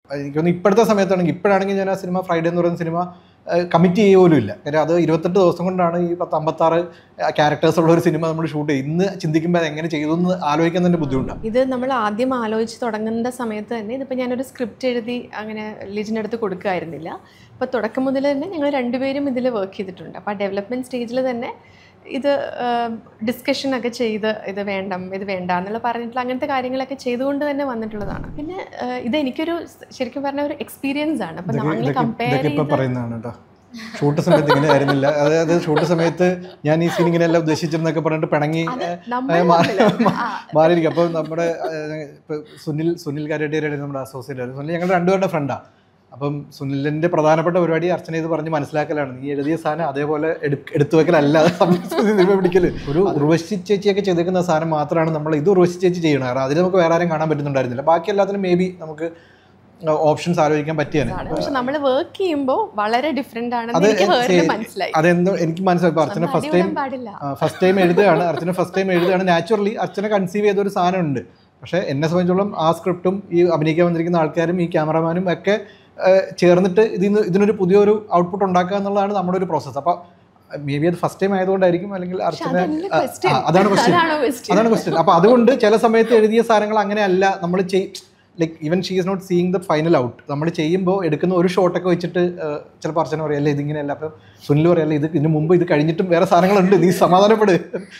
എനിക്കൊന്ന് ഇപ്പോഴത്തെ സമയത്താണെങ്കിൽ ഇപ്പോഴാണെങ്കിൽ ഞാൻ ആ സിനിമ ഫ്രൈഡേ എന്ന് പറയുന്ന സിനിമ കമ്മിറ്റ് ചെയ്യുക പോലും ഇല്ല കാര്യം അത് ഇരുപത്തെട്ട് ദിവസം കൊണ്ടാണ് ഈ പത്ത് അമ്പത്താറ് ക്യാരക്ടേഴ്സ് ഉള്ള ഒരു സിനിമ നമ്മൾ ഷൂട്ട് ചെയ്ത് ഇന്ന് ചിന്തിക്കുമ്പോൾ അത് എങ്ങനെ ചെയ്തു എന്ന് ആലോചിക്കാൻ തന്നെ ബുദ്ധിമുട്ടാണ് ഇത് നമ്മൾ ആദ്യം ആലോചിച്ച് തുടങ്ങുന്ന സമയത്ത് തന്നെ ഇതിപ്പോൾ ഞാനൊരു സ്ക്രിപ്റ്റ് എഴുതി അങ്ങനെ ലിജിൻ്റെ അടുത്ത് കൊടുക്കുമായിരുന്നില്ല അപ്പോൾ തുടക്കം മുതൽ തന്നെ ഞങ്ങൾ രണ്ടുപേരും ഇതിൽ വർക്ക് ചെയ്തിട്ടുണ്ട് അപ്പോൾ ആ ഡെവലപ്മെൻറ്റ് സ്റ്റേജിൽ തന്നെ ഇത് ഡിസ്കഷൻ ഒക്കെ ചെയ്ത് ഇത് വേണ്ട ഇത് വേണ്ട എന്നുള്ള പറഞ്ഞിട്ടുള്ള അങ്ങനത്തെ കാര്യങ്ങളൊക്കെ ചെയ്തുകൊണ്ട് തന്നെ വന്നിട്ടുള്ളതാണ് പിന്നെ ആ, ഇത് എനിക്കൊരു ശരിക്കും പറഞ്ഞ ഒരു എക്സ്പീരിയൻസ് ആണ് അപ്പം നമ്മൾ ഇതൊക്കെ കമ്പയർ ഇതൊക്കെ ഇപ്പൊ പറയുന്നതാണ് കേട്ടോ ഷൂട്ട് സമയത്ത് ഇങ്ങനെ ആയിരുന്നില്ല അതായത് ഷൂട്ട് സമയത്ത് ഞാൻ ഈ സീൻ ഇങ്ങനെയല്ല ഉദ്ദേശിച്ചിരുന്നൊക്കെ പറഞ്ഞിട്ട് പിണങ്ങി നമ്മൾ ഏ, മാറി- മാറിയിരിക്കും അപ്പോൾ നമ്മുടെ ഏ, ഇപ്പൊ സുനിൽ സുനിൽ കാരട്ടിയുടെ നമ്മുടെ അസോസിയേറ്റ് ആയിരുന്നു സുനിൽ ഞങ്ങൾ രണ്ടുപേരുടെ ഫ്രണ്ടാണ് അപ്പം സുനിലിന്റെ പ്രധാനപ്പെട്ട പരിപാടി അർച്ചന ഇത് പറഞ്ഞ് മനസ്സിലാക്കലാണ് നീ എഴുതിയ സാധനം അതേപോലെ എടു- എടുത്തു വെക്കലല്ല സിനിമ പിടിക്കല് ഒരു ഉർവശി ചേച്ചിയൊക്കെ ചെയ്തേക്കുന്ന സാധനം മാത്രമാണ് നമ്മൾ ഇത് ഉർവശി ചേച്ചി ചെയ്യണം കാരണം അതിൽ നമുക്ക് വേറെ ആരും കാണാൻ പറ്റുന്നുണ്ടായിരുന്നില്ല ബാക്കി എല്ലാത്തിനും മേ ബി നമുക്ക് ഓപ്ഷൻസ് ആലോചിക്കാൻ പറ്റിയാണ് പക്ഷെ നമ്മൾ വർക്ക് ചെയ്യുമ്പോൾ വളരെ ഡിഫറെൻ്റ് അത് ആണെന്ന് എനിക്ക് വേറെ ശരി. മനസ്സിലായി അതെന്തോ എനിക്ക് മനസ്സിലായി ഇപ്പൊ അർച്ചന ഫസ്റ്റ് ടൈം അടിവിടാൻ പാടില്ല ഫസ്റ്റ് ടൈം എഴുതുകയാണ് അർച്ചന ഫസ്റ്റ് ടൈം എഴുതുകയാണ് നാച്ചുറലി അർച്ചന കൺസീവ് ചെയ്ത ഒരു സാധനമുണ്ട് പക്ഷേ എന്നെ സംബന്ധിച്ചോളം ആ സ്ക്രിപ്റ്റും ഈ അഭിനയിക്കാൻ വന്നിരിക്കുന്ന ആൾക്കാരും ഈ ക്യാമറമാനും ഒക്കെ ആ, ചേർന്നിട്ട് ഇതിന് ഇതിനൊരു പുതിയൊരു ഔട്ട്പുട്ട് ഉണ്ടാക്കുക എന്നുള്ളതാണ് നമ്മുടെ ഒരു പ്രോസസ്സ് അപ്പോൾ മേ ബി അത് ഫസ്റ്റ് ടൈം ആയതുകൊണ്ടായിരിക്കും അല്ലെങ്കിൽ അർച്ചന അതല്ല ആ, question. ആ, അതാണ് ക്വസ്റ്റ്യൻ അതാണോ question? അതാണ് ക്വസ്റ്റ്യൻ അപ്പോൾ അതുകൊണ്ട് ചില സമയത്ത് എഴുതിയ സാധനങ്ങൾ അങ്ങനെയല്ല നമ്മൾ ചെയ് like even she is not seeing the final out നമ്മൾ ചെയ്യുമ്പോൾ എടുക്കുന്ന ഒരു ഷോട്ടൊക്കെ വെച്ചിട്ട് ചിലപ്പോൾ അർച്ചന പറയല്ലേ ഇതിങ്ങനെയല്ല അപ്പം സുനിൽ പറയല്ലേ ഇത് ഇതിന് മുമ്പ് ഇത് കഴിഞ്ഞിട്ടും വേറെ സാധനങ്ങളുണ്ട് നീ സമാധാനപ്പെട്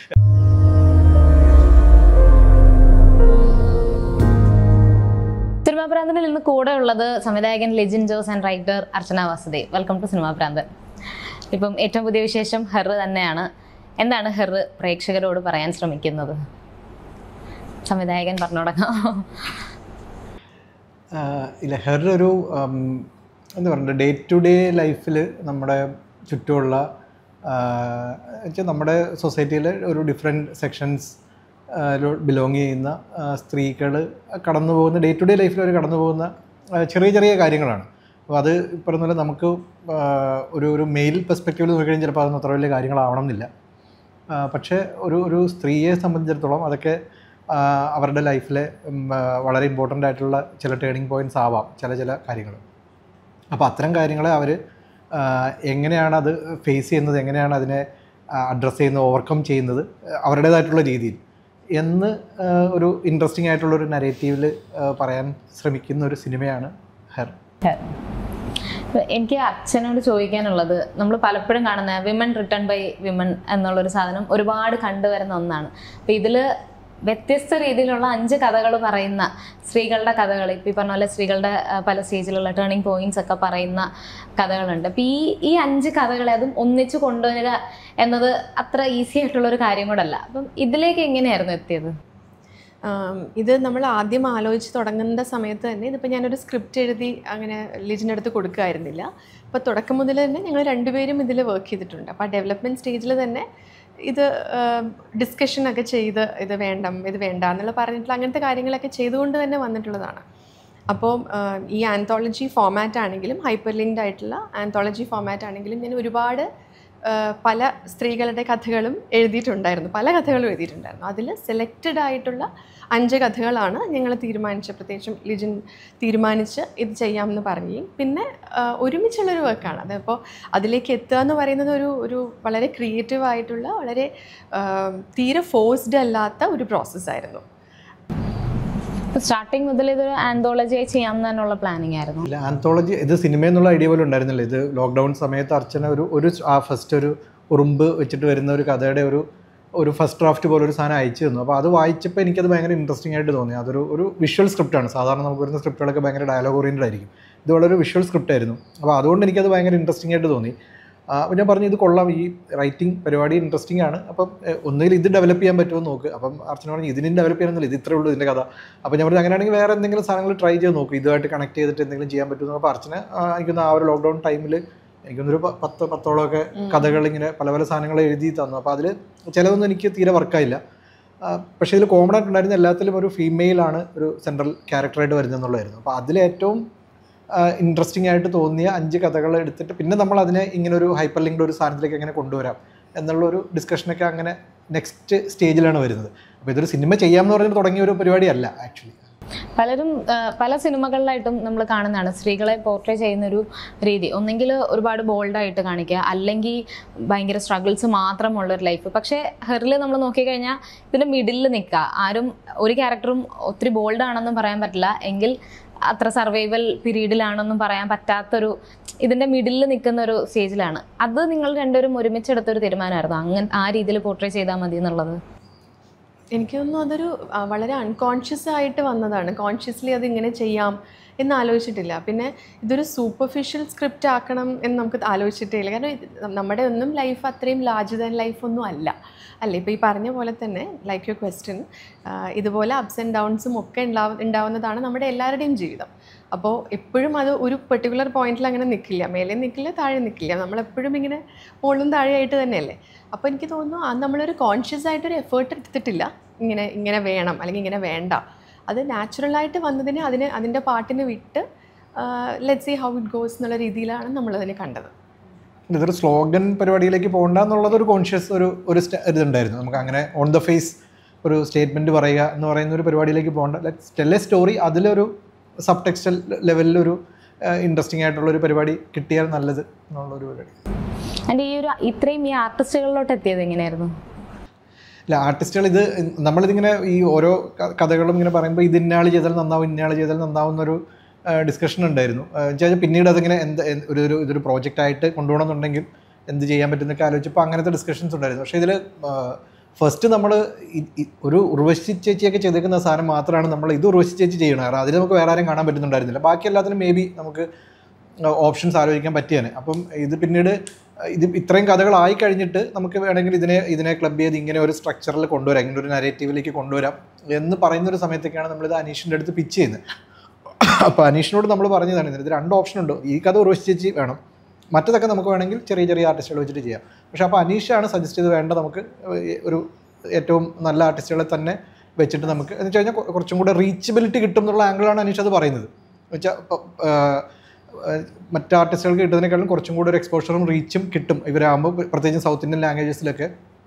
സിനിമാ പ്രാന്തനിൽ ഇന്ന് കൂടെ ഉള്ളത് സംവിധായകൻ Lejin Jose and writer Archana Vasudev welcome to cinema Pranthan ഇപ്പം ഏറ്റവും പുതിയ വിശേഷം ഹെർ തന്നെയാണ് എന്താണ് ഹെർ പ്രേക്ഷകരോട് പറയാൻ ശ്രമിക്കുന്നത് സംവിധായകൻ പറഞ്ഞു തുടങ്ങാം ആഹ് ഇല്ല ഹെർ ഒരു ഉം, എന്താ പറയുക ഡേ ടു ഡേ ലൈഫിൽ നമ്മുടെ ചുറ്റുമുള്ള വെച്ചാൽ നമ്മുടെ സൊസൈറ്റിയിൽ ഒരു ഡിഫറെൻറ്റ് സെക്ഷൻസ് ബിലോങ് ചെയ്യുന്ന സ്ത്രീകൾ കടന്നു പോകുന്ന ഡേ ടു ഡേ ലൈഫിൽ അവർ കടന്നു പോകുന്ന ആ, ചെറിയ ചെറിയ കാര്യങ്ങളാണ് അപ്പോൾ അത് ഈ പറഞ്ഞ പോലെ നമുക്ക് ആഹ് ഒരു ഒരു മെയിൽ പെർസ്പെക്റ്റീവിൽ നോക്കിക്കഴിഞ്ഞാൽ ചിലപ്പോൾ അതൊന്നും അത്ര വലിയ കാര്യങ്ങളാവണം എന്നില്ല ആ, പക്ഷേ ഒരു ഒരു സ്ത്രീയെ സംബന്ധിച്ചിടത്തോളം അതൊക്കെ ആ, അവരുടെ ലൈഫിലെ ഉം, ആ, വളരെ ഇമ്പോർട്ടൻ്റ് ആയിട്ടുള്ള ചില ടേണിംഗ് പോയിന്റ്സ് ആവാം ചില ചില കാര്യങ്ങൾ അപ്പോൾ അത്തരം കാര്യങ്ങളെ അവർ എങ്ങനെയാണ് അത് ഫേസ് ചെയ്യുന്നത് എങ്ങനെയാണ് അതിനെ അഡ്രസ്സ് ചെയ്യുന്നത് ഓവർകം ചെയ്യുന്നത് ആ, അവരുടേതായിട്ടുള്ള രീതിയിൽ എന്ന് ആ, ഒരു ഇൻട്രസ്റ്റിംഗ് ആയിട്ടുള്ള ഒരു നരേറ്റീവിൽ പറയാൻ ശ്രമിക്കുന്ന ഒരു സിനിമയാണ് ഹെർ എനിക്ക് അച്ഛനോട് ചോദിക്കാനുള്ളത് നമ്മൾ പലപ്പോഴും കാണുന്ന വിമൻ റിട്ടേൺ ബൈ വിമൻ എന്നുള്ളൊരു സാധനം ഒരുപാട് കണ്ടുവരുന്ന ഒന്നാണ് അപ്പം ഇതിൽ വ്യത്യസ്ത രീതിയിലുള്ള അഞ്ച് കഥകൾ പറയുന്ന സ്ത്രീകളുടെ കഥകൾ ഇപ്പം ഈ പറഞ്ഞ പോലെ സ്ത്രീകളുടെ ആ, പല സ്റ്റേജിലുള്ള ടേണിംഗ് പോയിന്റ്സ് ഒക്കെ പറയുന്ന കഥകളുണ്ട് അപ്പം ഈ ഈ അഞ്ച് കഥകളെ അതും ഒന്നിച്ച് കൊണ്ടുവരിക എന്നത് അത്ര ഈസി ആയിട്ടുള്ള ഒരു കാര്യം കൂടല്ല അപ്പം ഇതിലേക്ക് എങ്ങനെയായിരുന്നു എത്തിയത് ആം, ഇത് നമ്മൾ ആദ്യം ആലോചിച്ച് തുടങ്ങുന്ന സമയത്ത് തന്നെ ഇതിപ്പോൾ ഞാനൊരു സ്ക്രിപ്റ്റ് എഴുതി അങ്ങനെ ലിജിൻ്റെ അടുത്ത് കൊടുക്കുമായിരുന്നില്ല അപ്പോൾ തുടക്കം മുതൽ തന്നെ ഞങ്ങൾ രണ്ടുപേരും ഇതിൽ വർക്ക് ചെയ്തിട്ടുണ്ട് അപ്പോൾ ആ ഡെവലപ്മെൻറ്റ് സ്റ്റേജിൽ തന്നെ ഇത് ഡിസ്കഷൻ ഒക്കെ ചെയ്ത് ഇത് വേണ്ട ഇത് വേണ്ട എന്നുള്ള പറഞ്ഞിട്ടുള്ള അങ്ങനത്തെ കാര്യങ്ങളൊക്കെ ചെയ്തുകൊണ്ട് തന്നെ വന്നിട്ടുള്ളതാണ് അപ്പോൾ ഈ ആന്തോളജി ഫോമാറ്റ് ആണെങ്കിലും ഹൈപ്പർ ലിങ്ക്ഡ് ആയിട്ടുള്ള ആന്തോളജി ഫോമാറ്റ് ആണെങ്കിലും ഞാൻ ഒരുപാട് ആ, പല സ്ത്രീകളുടെ കഥകളും എഴുതിയിട്ടുണ്ടായിരുന്നു പല കഥകളും എഴുതിയിട്ടുണ്ടായിരുന്നു അതിൽ സെലക്റ്റഡ് ആയിട്ടുള്ള അഞ്ച് കഥകളാണ് ഞങ്ങൾ തീരുമാനിച്ച പ്രത്യേകിച്ചും ലിജിൻ തീരുമാനിച്ച് ഇത് ചെയ്യാമെന്ന് പറയുകയും പിന്നെ ആ, ഒരുമിച്ചുള്ളൊരു വർക്കാണ് അതിപ്പോൾ അതിലേക്ക് എത്തുക എന്ന് പറയുന്നത് ഒരു ഒരു വളരെ ക്രിയേറ്റീവ് ആയിട്ടുള്ള വളരെ ആ, തീരെ ഫോഴ്സ്ഡ് അല്ലാത്ത ഒരു പ്രോസസ്സായിരുന്നു സ്റ്റാർട്ടിങ് മുതൽ ഇതൊരു ആന്തോളജി ചെയ്യാം എന്നുള്ള പ്ലാനിങ് ആയിരുന്നു ഇല്ല ആന്തോളജി ഇത് സിനിമ എന്നുള്ള ഐഡിയ പോലും ഉണ്ടായിരുന്നില്ല ഇത് ലോക്ക്ഡൗൺ സമയത്ത് അർച്ചന ഒരു ഒരു ആ ഫസ്റ്റ് ഒരു ഉറുമ്പ് വെച്ചിട്ട് വരുന്ന ഒരു കഥയുടെ ഒരു ഒരു ഫസ്റ്റ് ഡ്രാഫ്റ്റ് പോലെ ഒരു സാധനം അയച്ചു തന്നു അപ്പോൾ അത് വായിച്ചപ്പോൾ എനിക്കത് ഭയങ്കര ഇൻട്രസ്റ്റിംഗ് ആയിട്ട് തോന്നി അതൊരു ഒരു വിഷ്വൽ സ്ക്രിപ്റ്റാണ് സാധാരണ നമുക്ക് വരുന്ന സ്ക്രിപ്റ്റുകളൊക്കെ ഭയങ്കര ഡയലോഗ് ഓറിയൻറ്റഡ് ആയിരിക്കും ഇത് വളരെ ഒരു വിഷ്വൽ സ്ക്രിപ്റ്റ് ആയിരുന്നു അപ്പോൾ അതുകൊണ്ട് എനിക്കത് ഭയങ്കര ഇൻട്രസ്റ്റിംഗ് ആയിട്ട് തോന്നി ആ, അപ്പോൾ ഞാൻ പറഞ്ഞു ഇത് കൊള്ളാം ഈ റൈറ്റിംഗ് പരിപാടി ഇൻട്രസ്റ്റിംഗ് ആണ് അപ്പം എ, ഒന്നുകിൽ ഇത് ഡെവലപ്പ് ചെയ്യാൻ പറ്റുമോ എന്ന് നോക്ക് അപ്പം അർച്ചന പറഞ്ഞു ഇതിനും ഡെവലപ്പ് ചെയ്യാനൊന്നുമില്ല ഇത് ഇത്രേ ഉള്ളൂ ഇതിൻ്റെ കഥ അപ്പോൾ ഞാൻ പറഞ്ഞു അങ്ങനെയാണെങ്കിൽ വേറെ എന്തെങ്കിലും സാധനങ്ങൾ ട്രൈ ചെയ്ത് നോക്കും ഇതുമായിട്ട് കണക്ട് ചെയ്തിട്ട് എന്തെങ്കിലും ചെയ്യാൻ പറ്റുമോ അപ്പോൾ അർച്ചന ആ, എനിക്കൊന്ന് ആ ഒരു ലോക്ക്ഡൗൺ ടൈമിൽ എനിക്കൊന്നൊരു പ- പത്ത് പത്തോളമൊക്കെ കഥകൾ ഇങ്ങനെ പല പല സാധനങ്ങൾ എഴുതി തന്നു അപ്പോൾ അതിൽ ചിലതൊന്നും എനിക്ക് തീരെ വർക്കായില്ല പക്ഷേ ഇതിൽ കോമൺ ആയിട്ടുണ്ടായിരുന്ന എല്ലാത്തിലും ഒരു ഫീമെയിലാണ് ഒരു സെൻട്രൽ ക്യാരക്ടറായിട്ട് വരുന്നതെന്നുള്ളതായിരുന്നു അപ്പോൾ അതിലേറ്റവും ഇൻട്രസ്റ്റിംഗ് ആയിട്ട് തോന്നിയ അഞ്ച് കഥകൾ എടുത്തിട്ട് പിന്നെ നമ്മൾ അതിനെ ഇങ്ങനെ ഒരു ഹൈപ്പർ ലിങ്ക്ഡ് ഒരു സാധനത്തിലേക്ക് എങ്ങനെ കൊണ്ടുവരാം എന്നുള്ള ഒരു ഡിസ്കഷനൊക്കെ അങ്ങനെ നെക്സ്റ്റ് സ്റ്റേജിലാണ് വരുന്നത് അപ്പോൾ ഇതൊരു സിനിമ ചെയ്യാമെന്ന് പറഞ്ഞിട്ട് തുടങ്ങിയ ഒരു പരിപാടിയല്ല ആക്ച്വലി പലരും ആ, പല സിനിമകളിലായിട്ടും നമ്മൾ കാണുന്നതാണ് സ്ത്രീകളെ പോർട്രേ ചെയ്യുന്ന ഒരു രീതി ഒന്നെങ്കിൽ ഒരുപാട് ബോൾഡായിട്ട് കാണിക്കുക അല്ലെങ്കിൽ ഭയങ്കര സ്ട്രഗിൾസ് മാത്രമുള്ള ഒരു ലൈഫ് പക്ഷേ ഹെറിൽ നമ്മൾ നോക്കിക്കഴിഞ്ഞാൽ ഇതിൻ്റെ മിഡിലിൽ നിൽക്കുക ആരും ഒരു ക്യാരക്ടറും ഒത്തിരി ബോൾഡ് ആണെന്നും പറയാൻ പറ്റില്ല എങ്കിൽ അത്ര സർവൈവൽ പീരീഡിലാണെന്നും പറയാൻ പറ്റാത്തൊരു ഇതിൻ്റെ മിഡിലിൽ നിൽക്കുന്ന ഒരു സ്റ്റേജിലാണ് അത് നിങ്ങൾ രണ്ടുപേരും ഒരുമിച്ചെടുത്തൊരു തീരുമാനമായിരുന്നു അങ്ങനെ ആ രീതിയിൽ പോർട്രേ ചെയ്താൽ മതി എന്നുള്ളത് എനിക്ക് തോന്നുന്നു അതൊരു ആ, വളരെ അൺകോൺഷ്യസ് ആയിട്ട് വന്നതാണ് കോൺഷ്യസ്ലി അത് ഇങ്ങനെ ചെയ്യാം എന്ന് ആലോചിച്ചിട്ടില്ല പിന്നെ ഇതൊരു സൂപ്പർഫിഷ്യൽ സ്ക്രിപ്റ്റ് ആക്കണം എന്ന് നമുക്ക് ആലോചിച്ചിട്ടേ ഇല്ല കാരണം ഇത് നമ്മുടെ ഒന്നും ലൈഫ് അത്രയും ലാർജ് ദാൻ ലൈഫ് ഒന്നും അല്ല അല്ലേ ഇപ്പോൾ ഈ പറഞ്ഞ പോലെ തന്നെ ലൈക്ക് യു ക്വസ്റ്റ്യൻ ഇതുപോലെ അപ്സ് ആൻഡ് ഡൗൺസും ഒക്കെ ഉണ്ടാവ ഉണ്ടാവുന്നതാണ് നമ്മുടെ എല്ലാവരുടെയും ജീവിതം അപ്പോൾ എപ്പോഴും അത് ഒരു പെർട്ടിക്കുലർ പോയിന്റിൽ അങ്ങനെ നിൽക്കില്ല മേലെ നിൽക്കില്ല താഴെ നിൽക്കില്ല നമ്മളെപ്പോഴും ഇങ്ങനെ മുകളിലും താഴെയായിട്ട് തന്നെയല്ലേ അപ്പോൾ എനിക്ക് തോന്നുന്നു അത് നമ്മളൊരു കോൺഷ്യസ് ആയിട്ടൊരു എഫേർട്ട് എടുത്തിട്ടില്ല ഇങ്ങനെ ഇങ്ങനെ വേണം അല്ലെങ്കിൽ ഇങ്ങനെ വേണ്ട അത് നാച്ചുറലായിട്ട് വന്നതിന് അതിന് അതിൻ്റെ പാട്ടിന് വിട്ട് let see how it goes എന്നുള്ള രീതിയിലാണ് നമ്മളതിനെ കണ്ടത് ഇതൊരു സ്ലോഗൻ പരിപാടിയിലേക്ക് പോകണ്ട എന്നുള്ളത് ഒരു കോൺഷ്യസ് ഒരു ഒരു സ്റ്റ- ഇതുണ്ടായിരുന്നു നമുക്ക് അങ്ങനെ ഓൺ ദ ഫേസ് ഒരു സ്റ്റേറ്റ്മെന്റ് പറയുക എന്ന് പറയുന്ന ഒരു പരിപാടിയിലേക്ക് പോകണ്ട ലെറ്റ്സ് ടെൽ എ സ്റ്റോറി അതിലൊരു സബ് ടെക്സ്റ്റൽ ലെവലിലൊരു ഇൻട്രസ്റ്റിംഗ് ആയിട്ടുള്ള ഒരു പരിപാടി കിട്ടിയാൽ നല്ലത് എന്നുള്ള ഒരു പരിപാടി ആൻഡ് ഈ ഒരു ഇത്രയും ഈ ആർട്ടിസ്റ്റുകളിലോട്ട് എത്തിയത് എങ്ങനെയായിരുന്നു ഇല്ല ആർട്ടിസ്റ്റുകൾ ഇത് നമ്മളിതിങ്ങനെ ഈ ഓരോ ക- കഥകളും ഇങ്ങനെ പറയുമ്പോൾ ഇത് ഇന്നയാൾ ചെയ്താൽ നന്നാവും ഇന്നയാൾ ചെയ്താൽ നന്നാവും എന്നൊരു ഡിസ്കഷൻ ഉണ്ടായിരുന്നു വെച്ചാൽ പിന്നീട് അതിങ്ങനെ എന്ത് എന്ത് ഒരു ഒരു ഇതൊരു പ്രോജക്റ്റ് ആയിട്ട് കൊണ്ടുപോകണമെന്നുണ്ടെങ്കിൽ എന്ത് ചെയ്യാൻ പറ്റുന്നൊക്കെ ആലോചിച്ചപ്പോൾ അങ്ങനത്തെ ഡിസ്കഷൻസ് ഉണ്ടായിരുന്നു പക്ഷേ ഇതിൽ ഫസ്റ്റ് നമ്മൾ ഒരു ഉർവശി ചേച്ചിയൊക്കെ ചെയ്തേക്കുന്ന സാധനം മാത്രമാണ് നമ്മൾ ഇത് ഉർവശി ചേച്ചി ചെയ്യണം കാരണം അതിൽ നമുക്ക് വേറെ ആരും കാണാൻ പറ്റുന്നുണ്ടായിരുന്നില്ല ബാക്കി എല്ലാത്തിനും മേ ബി നമുക്ക് ഓപ്ഷൻസ് ആലോചിക്കാൻ പറ്റിയാണ് അപ്പം ഇത് പിന്നീട് ഇത് ഇത്രയും കഥകളായി കഴിഞ്ഞിട്ട് നമുക്ക് വേണമെങ്കിൽ ഇതിനെ ഇതിനെ ക്ലബ് ചെയ്ത് ഇങ്ങനെ ഒരു സ്ട്രക്ചറിൽ കൊണ്ടുവരാം ഇങ്ങനെ ഒരു നരേറ്റീവിലേക്ക് കൊണ്ടുവരാം എന്ന് പറയുന്ന ഒരു സമയത്തൊക്കെയാണ് നമ്മളിത് അനീഷിൻ്റെ അടുത്ത് പിച്ച് ചെയ്യുന്നത് അപ്പോൾ അനീഷിനോട് നമ്മൾ പറഞ്ഞതാണ് ഇതിന് രണ്ട് ഓപ്ഷൻ ഉണ്ട് ഈ കഥ ഉറവശി ചേച്ചി വേണം മറ്റതൊക്കെ നമുക്ക് വേണമെങ്കിൽ ചെറിയ ചെറിയ ആർട്ടിസ്റ്റുകൾ വെച്ചിട്ട് ചെയ്യാം പക്ഷേ അപ്പോൾ അനീഷാണ് സജസ്റ്റ് ചെയ്ത് വേണ്ട നമുക്ക് ഒരു ഏറ്റവും നല്ല ആർട്ടിസ്റ്റുകളെ തന്നെ വെച്ചിട്ട് നമുക്ക് എന്ന് വെച്ച് കഴിഞ്ഞാൽ കൊ- കുറച്ചും കൂടെ റീച്ചബിലിറ്റി കിട്ടും എന്നുള്ള ആംഗിളാണ് അനീഷ് അത് പറയുന്നത് എന്ന് വെച്ചാൽ മറ്റ് ആർട്ടിസ്റ്റുകൾക്ക് കിട്ടുന്നതിനേക്കാളും കുറച്ചും കൂടെ ഒരു എക്സ്പോഷറും റീച്ചും കിട്ടും ഇവരാകുമ്പോൾ പ്രത്യേകിച്ച് സൗത്ത് ഇന്ത്യൻ ലാംഗ്വേജസിലൊക്കെ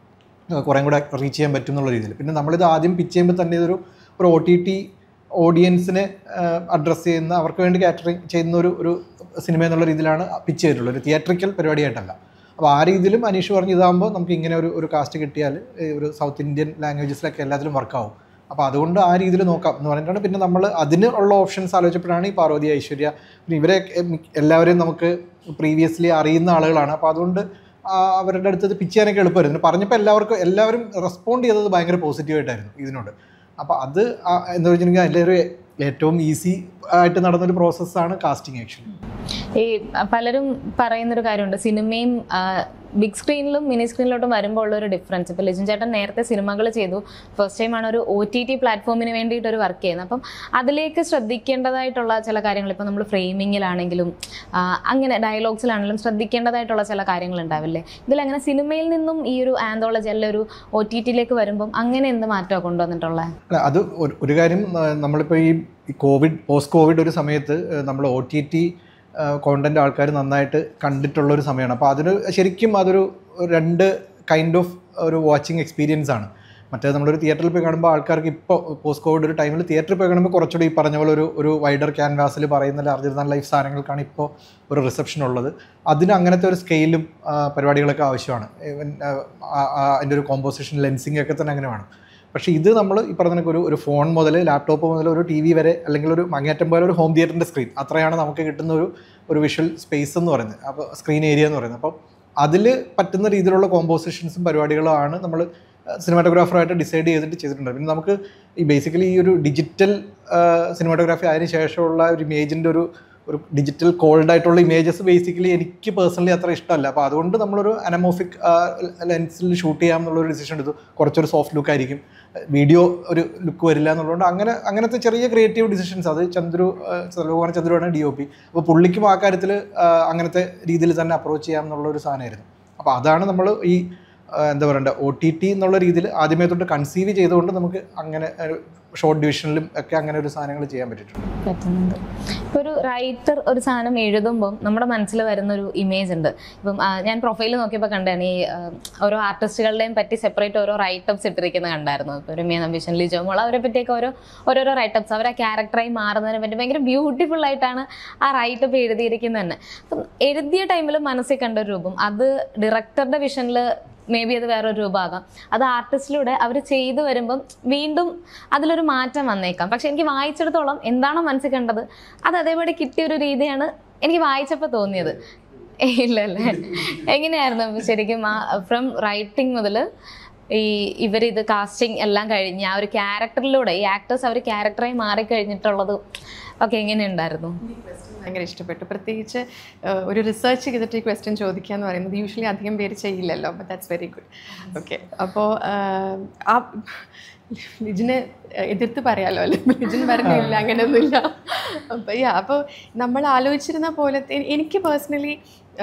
കുറേ കൂടെ റീച്ച് ചെയ്യാൻ പറ്റും എന്നുള്ള രീതിയിൽ പിന്നെ നമ്മളിത് ആദ്യം പിച്ച് ചെയ്യുമ്പോൾ തന്നെ ഇതൊരു ഒരു ഒ ടി ടി ഓഡിയൻസിനെ അഡ്രസ്സ് ചെയ്യുന്ന അവർക്ക് വേണ്ടി കാറ്ററിങ് ചെയ്യുന്ന ഒരു ഒരു സിനിമ എന്നുള്ള രീതിയിലാണ് പിച്ച് ചെയ്തിട്ടുള്ളത് ഒരു തിയേറ്ററിക്കൽ പരിപാടിയായിട്ടല്ല അപ്പോൾ ആ രീതിയിലും അനീഷ് പറഞ്ഞു ഇതാകുമ്പോൾ നമുക്ക് ഇങ്ങനെ ഒരു ഒരു കാസ്റ്റ് കിട്ടിയാൽ ഈ ഒരു സൗത്ത് ഇന്ത്യൻ ലാംഗ്വേജസിലൊക്കെ എല്ലാത്തിലും വർക്കാവും അപ്പോൾ അതുകൊണ്ട് ആ രീതിയിൽ നോക്കാം എന്ന് പറഞ്ഞിട്ടാണ് പിന്നെ നമ്മൾ അതിന് ഉള്ള ഓപ്ഷൻസ് ആലോചിച്ചപ്പോഴാണ് ഈ പാർവതി ഐശ്വര്യ പിന്നെ ഇവരെ എല്ലാവരെയും നമുക്ക് പ്രീവിയസ്ലി അറിയുന്ന ആളുകളാണ് അപ്പോൾ അതുകൊണ്ട് ആ അവരുടെ അടുത്ത് ഇത് പിച്ച് ചെയ്യാനൊക്കെ എളുപ്പമായിരുന്നു പിന്നെ പറഞ്ഞപ്പോൾ എല്ലാവർക്കും എല്ലാവരും റെസ്പോണ്ട് ചെയ്തത് ഭയങ്കര പോസിറ്റീവായിട്ടായിരുന്നു ഇതിനോട് അപ്പോൾ അത് ആ- എന്താ വെച്ചിട്ടുണ്ടെങ്കിൽ അതിൻ്റെ ഒരു ഏറ്റവും ഈസി ആയിട്ട് നടന്നൊരു പ്രോസസ്സാണ് കാസ്റ്റിംഗ് ആക്ച്വലി ഈ പലരും പറയുന്നൊരു കാര്യമുണ്ട് സിനിമയും ബിഗ് സ്ക്രീനിലും മിനി സ്ക്രീനിലോട്ടും വരുമ്പോൾ ഉള്ള ഒരു ഡിഫറൻസ് ഇപ്പോൾ ലിജൻ ചേട്ടൻ നേരത്തെ സിനിമകൾ ചെയ്തു ഫസ്റ്റ് ടൈമാണ് ഒരു ഒ ടി ടി പ്ലാറ്റ്ഫോമിന് വേണ്ടിയിട്ട് ഒരു വർക്ക് ചെയ്യുന്നത് അപ്പം അതിലേക്ക് ശ്രദ്ധിക്കേണ്ടതായിട്ടുള്ള ചില കാര്യങ്ങൾ ഇപ്പോൾ നമ്മൾ ഫ്രെയിമിങ്ങിലാണെങ്കിലും ആ, അങ്ങനെ ഡയലോഗ്സിലാണെങ്കിലും ശ്രദ്ധിക്കേണ്ടതായിട്ടുള്ള ചില കാര്യങ്ങൾ ഉണ്ടാവില്ലേ ഇതിലങ്ങനെ സിനിമയിൽ നിന്നും ഈ ഒരു ആന്തോളജി അല്ലെ ഒരു ഒ ടി ടിയിലേക്ക് വരുമ്പം അങ്ങനെ എന്ത് മാറ്റമാണ് കൊണ്ടുവന്നിട്ടുള്ളത് അല്ല അത് ഒരു- ഒരു കാര്യം ആ, നമ്മളിപ്പോൾ ഈ കോവിഡ് പോസ്റ്റ് കോവിഡ് ഒരു സമയത്ത് നമ്മൾ ഒ ടി ടി കോണ്ടന്റ് ആൾക്കാർ നന്നായിട്ട് കണ്ടിട്ടുള്ള ഒരു സമയമാണ് അപ്പോൾ അതിന് ശരിക്കും അതൊരു രണ്ട് കൈൻഡ് ഓഫ് ഒരു വാച്ചിങ് എക്സ്പീരിയൻസ് ആണ് മറ്റേ നമ്മളൊരു തിയേറ്ററിൽ പോയി കാണുമ്പോൾ ആൾക്കാർക്ക് ഇപ്പോൾ പോസ്റ്റ് കോവിഡ് ഒരു ടൈമിൽ തിയേറ്ററിൽ പോയി കാണുമ്പോൾ കുറച്ചുകൂടി ഈ പറഞ്ഞ പോലെ ഒരു ഒരു വൈഡർ ക്യാൻവാസിൽ പറയുന്ന ലാർജർ ദാൻ ലൈഫ് സാധനങ്ങൾക്കാണ് ഇപ്പോൾ ഒരു റിസപ്ഷൻ ഉള്ളത് അതിന് അങ്ങനത്തെ ഒരു സ്കെയിലും പരിപാടികളൊക്കെ ആവശ്യമാണ് ഈവൻ അതിൻ്റെ ഒരു കോമ്പോസിഷൻ ലെൻസിങ് ഒക്കെ തന്നെ അങ്ങനെ വേണം പക്ഷേ ഇത് നമ്മൾ ഈ പറഞ്ഞ കണക്ക് ഒരു ഒരു ഫോൺ മുതൽ ലാപ്ടോപ്പ് മുതൽ ഒരു ടി വി വരെ അല്ലെങ്കിൽ ഒരു മങ്ങേറ്റം പോലെ ഒരു ഹോം തിയേറ്ററിൻ്റെ സ്ക്രീൻ അത്രയാണ് നമുക്ക് കിട്ടുന്ന ഒരു ഒരു വിഷ്വൽ സ്പേസ് എന്ന് പറയുന്നത് അപ്പോൾ സ്ക്രീൻ ഏരിയ എന്ന് പറയുന്നത് അപ്പം അതിൽ പറ്റുന്ന രീതിയിലുള്ള കോമ്പോസിഷൻസും പരിപാടികളുമാണ് നമ്മൾ സിനിമാറ്റോഗ്രാഫറായിട്ട് ഡിസൈഡ് ചെയ്തിട്ട് ചെയ്തിട്ടുണ്ട് പിന്നെ നമുക്ക് ഈ ബേസിക്കലി ഈ ഒരു ഡിജിറ്റൽ സിനിമാറ്റോഗ്രാഫി അതിന് ശേഷമുള്ള ഒരു ഇമേജിൻ്റെ ഒരു ഒരു ഡിജിറ്റൽ കോൾഡ് ആയിട്ടുള്ള ഇമേജസ് ബേസിക്കലി എനിക്ക് പേഴ്സണലി അത്ര ഇഷ്ടമല്ല അപ്പോൾ അതുകൊണ്ട് നമ്മളൊരു അനമോഫിക് ലെൻസിൽ ഷൂട്ട് ചെയ്യാം എന്നുള്ളൊരു ഡിസിഷൻ എടുത്തു കുറച്ചൊരു സോഫ്റ്റ് ലുക്ക് ആയിരിക്കും വീഡിയോ ഒരു ലുക്ക് വരില്ല എന്നുള്ളതുകൊണ്ട് അങ്ങനെ അങ്ങനത്തെ ചെറിയ ക്രിയേറ്റീവ് ഡിസിഷൻസ് അത് ചന്ദ്രു സർവകുമാർ ചന്ദ്രുവാണ് ഡി ഒ പി അപ്പോൾ പുള്ളിക്കും ആ കാര്യത്തിൽ അങ്ങനത്തെ രീതിയിൽ തന്നെ അപ്രോച്ച് ചെയ്യാം എന്നുള്ള ഒരു സാധനമായിരുന്നു അപ്പോൾ അതാണ് നമ്മൾ ഈ എന്താ പറയണ്ട ഒ ടി ടി എന്നുള്ള രീതിയിൽ ആദ്യമേ തൊട്ട് കൺസീവ് ചെയ്തുകൊണ്ട് നമുക്ക് അങ്ങനെ ഷോർട്ട് ഡിവിഷനിലും ഒക്കെ അങ്ങനെ ഒരു സാധനങ്ങൾ ചെയ്യാൻ പറ്റിയിട്ടുണ്ട് പറ്റുന്നുണ്ട് ഇപ്പോൾ ഒരു റൈറ്റർ ഒരു സാധനം എഴുതുമ്പം നമ്മുടെ മനസ്സിൽ വരുന്ന ഒരു ഇമേജ് ഉണ്ട് ഇപ്പം ആ, ഞാൻ പ്രൊഫൈൽ നോക്കിയപ്പോൾ കണ്ടാണ് ഈ ആ, ഓരോ ആർട്ടിസ്റ്റുകളുടെയും പറ്റി സെപ്പറേറ്റ് ഓരോ റൈറ്റപ്സ് ഇട്ടിരിക്കുന്നത് കണ്ടായിരുന്നു ഇപ്പോൾ രമ്യ നമ്പീശൻ ലിജോ മോൾ അവരെ പറ്റിയൊക്കെ ഓരോ ഓരോരോ റൈറ്റപ്സ് അവർ ആ ക്യാരക്ടറായി മാറുന്നതിനെ പറ്റി ഭയങ്കര ബ്യൂട്ടിഫുൾ ആയിട്ടാണ് ആ റൈറ്റപ്പ് എഴുതിയിരിക്കുന്നത് തന്നെ അപ്പം എഴുതിയ ടൈമിൽ മനസ്സിൽ കണ്ട ഒരു രൂപം അത് ഡയറക്ടറുടെ വിഷനിൽ മേ ബി അത് വേറൊരു രൂപമാകാം അത് ആർട്ടിസ്റ്റിലൂടെ അവർ ചെയ്തു വരുമ്പം വീണ്ടും അതിലൊരു മാറ്റം വന്നേക്കാം പക്ഷെ എനിക്ക് വായിച്ചിടത്തോളം എന്താണോ മനസ്സിൽ കണ്ടത് അത് അതേപടി കിട്ടിയ ഒരു രീതിയാണ് എനിക്ക് വായിച്ചപ്പോൾ തോന്നിയത് ഇല്ല അല്ലേ എങ്ങനെയായിരുന്നു ശരിക്കും ആ ഫ്രം റൈറ്റിംഗ് മുതൽ ഈ ഇവരിത് കാസ്റ്റിംഗ് എല്ലാം കഴിഞ്ഞ് ആ ഒരു ക്യാരക്ടറിലൂടെ ഈ ആക്ടേഴ്സ് അവർ ക്യാരക്ടറായി മാറിക്കഴിഞ്ഞിട്ടുള്ളത് ഒക്കെ എങ്ങനെയുണ്ടായിരുന്നു ഭയങ്കര ഇഷ്ടപ്പെട്ടു പ്രത്യേകിച്ച് ഏഹ്, ഒരു റിസർച്ച് ചെയ്തിട്ട് ഈ ക്വസ്റ്റ്യൻ ചോദിക്കുക എന്ന് പറയുന്നത് യൂഷ്വലി അധികം പേര് ചെയ്യില്ലല്ലോ അപ്പോൾ ദാറ്റ്സ് വെരി ഗുഡ് ഓക്കെ അപ്പോൾ ആ ലിജിനെ എതിർത്ത് പറയാലോ അല്ലേ ലിജിൻ പറഞ്ഞില്ല അങ്ങനെയൊന്നുമില്ല അപ്പോൾ യാ അപ്പോൾ നമ്മൾ ആലോചിച്ചിരുന്ന പോലത്തെ എനിക്ക് പേഴ്സണലി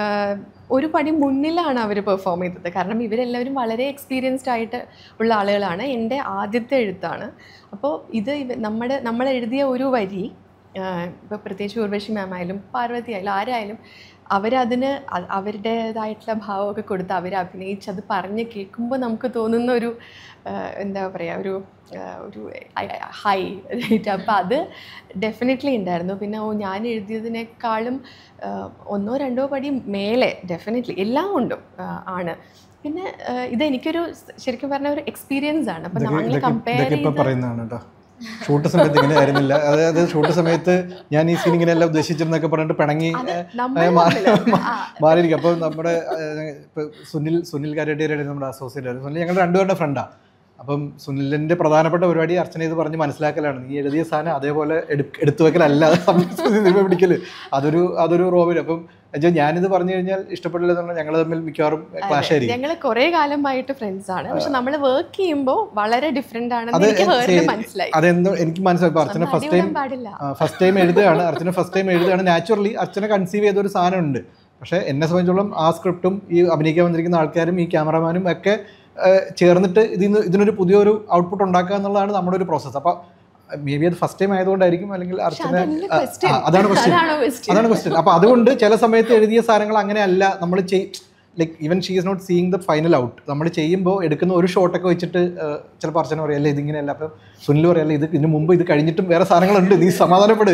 ഒരു പടി മുന്നിലാണ് അവർ പെർഫോം ചെയ്തത് കാരണം ഇവരെല്ലാവരും വളരെ എക്സ്പീരിയൻസ്ഡ് ആയിട്ട് ഉള്ള ആളുകളാണ് എൻ്റെ ആദ്യത്തെ എഴുത്താണ് അപ്പോൾ ഇത് ഇവ നമ്മുടെ നമ്മൾ എഴുതിയ ഒരു വരി ഇപ്പോൾ പ്രത്യേകിച്ച് ഉർവശി മാം ആയാലും പാർവതി ആയാലും ആരായാലും അവരതിന് അ- അവരുടേതായിട്ടുള്ള ഭാവമൊക്കെ കൊടുത്ത് അവർ അഭിനയിച്ച് അത് പറഞ്ഞ് കേൾക്കുമ്പോൾ നമുക്ക് തോന്നുന്ന ഒരു ആ, എന്താ പറയുക ഒരു ആ, ഒരു ഹൈ റൈറ്റ് അപ്പോൾ അത് ഡെഫിനറ്റ്ലി ഉണ്ടായിരുന്നു പിന്നെ ഓ ഞാൻ എഴുതിയതിനേക്കാളും ആ, ഒന്നോ രണ്ടോ പടി മേലെ ഡെഫിനറ്റ്ലി എല്ലാം കൊണ്ടും ആ, ആണ് പിന്നെ ആ, ഇത് എനിക്കൊരു ശരിക്കും പറഞ്ഞ ഒരു എക്സ്പീരിയൻസ് ആണ് അപ്പം നമ്മൾ ഇതൊക്കെ കമ്പയർ ഇതൊക്കെ ഇപ്പൊ ചെയ്ത് പറയുന്നതാണ് കേട്ടോ ഷൂട്ട് സമയത്ത് ഇങ്ങനെ ആയിരുന്നില്ല അതായത് ഷൂട്ട് സമയത്ത് ഞാൻ ഈ സീൻ ഇങ്ങനെയല്ല ഉദ്ദേശിച്ചിരുന്നൊക്കെ പറഞ്ഞിട്ട് പിണങ്ങി അത് ഏഹ്, നമ്മൾ ഏഹ്, മാറി- തമ്മില് ആ, മാറിയിരിക്കും അപ്പോൾ നമ്മുടെ ഏഹ്, ഇപ്പൊ സുനിൽ സുനിൽ കരടിയുടെ നമ്മുടെ അസോസിയേറ്റ് സുനിൽ ഞങ്ങൾ രണ്ടുപേരുടെ ഫ്രണ്ടാണ് അപ്പം സുനിലിന്റെ പ്രധാനപ്പെട്ട പരിപാടി അർച്ചന ഇത് പറഞ്ഞ് മനസ്സിലാക്കലാണ് നീ എഴുതിയ സാധനം അതേപോലെ എടു- എടുത്തു വെക്കലല്ല സിനിമ പിടിക്കല് അതൊരു അതൊരു റോബിൽ അപ്പം എന്നുവെച്ചാൽ ഞാനിത് പറഞ്ഞു കഴിഞ്ഞാൽ ഇഷ്ടപ്പെടില്ലെന്നുള്ള ഞങ്ങൾ തമ്മിൽ മിക്കവാറും ക്ലാഷ് ആയിരിക്കും ഞങ്ങൾ കുറെ കാലമായിട്ട് ഫ്രണ്ട്സ് ആണ് പക്ഷെ നമ്മൾ വർക്ക് ചെയ്യുമ്പോൾ വളരെ ഡിഫറെന്റ് അത് ആണെന്ന് എനിക്ക് വേറെ ശരി. മനസ്സിലായി അതെന്തോ എനിക്ക് മനസ്സിലായി ഇപ്പൊ അർച്ചന നമ്മൾ ഫസ്റ്റ് ടൈം അടിവിടാൻ പാടില്ല ഫസ്റ്റ് ടൈം എഴുതുകയാണ് അർച്ചന ഫസ്റ്റ് ടൈം എഴുതുകയാണ് നാച്ചുറലി അർച്ചന കൺസീവ് ചെയ്ത ഒരു സാധനം ഉണ്ട് പക്ഷേ എന്നെ സംബന്ധിച്ചോളം ആ സ്ക്രിപ്റ്റും ഈ അഭിനയിക്കാൻ വന്നിരിക്കുന്ന ആൾക്കാരും ഈ ക്യാമറമാനും ഒക്കെ ആ, ചേർന്നിട്ട് ഇതിന് ഇതിനൊരു പുതിയൊരു ഔട്ട്പുട്ട് ഉണ്ടാക്കുക എന്നുള്ളതാണ് നമ്മുടെ ഒരു പ്രോസസ്സ് അപ്പോൾ മേ ബി അത് ഫസ്റ്റ് ടൈം ആയതുകൊണ്ടായിരിക്കും അല്ലെങ്കിൽ പക്ഷെ അർച്ചന അതല്ല ആ, question. ആ, അതാണ് ക്വസ്റ്റ്യൻ അതാണോ question? അതാണ് ക്വസ്റ്റ്യൻ അപ്പോൾ അതുകൊണ്ട് ചില സമയത്ത് എഴുതിയ സാധനങ്ങൾ അങ്ങനെയല്ല നമ്മൾ ചെയ് like even she is not seeing the final out നമ്മൾ ചെയ്യുമ്പോൾ എടുക്കുന്ന ഒരു ഷോട്ടൊക്കെ വെച്ചിട്ട് ചിലപ്പോൾ അർച്ചന പറയല്ല ഇതിങ്ങനെയല്ല അപ്പം സുനിൽ പറയല്ല ഇത് ഇതിന് മുമ്പ് ഇത് കഴിഞ്ഞിട്ടും വേറെ സാധനങ്ങളുണ്ട് നീ സമാധാനപ്പെട്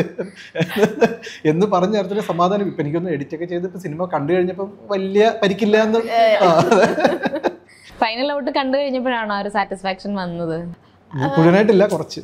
എന്ന് പറഞ്ഞ് അർച്ചന സമാധാനം ഇപ്പം എനിക്കൊന്ന് എഡിറ്റൊക്കെ ചെയ്ത് ഇപ്പം സിനിമ കണ്ടു കഴിഞ്ഞപ്പം വലിയ പരിക്കില്ല എന്ന് ആ, ഫൈനൽ ഔട്ട് കണ്ടു കഴിഞ്ഞപ്പോഴാണോ ആ ഒരു സാറ്റിസ്ഫാക്ഷൻ വന്നത് മുഴുവനായിട്ടില്ല കുറച്ച്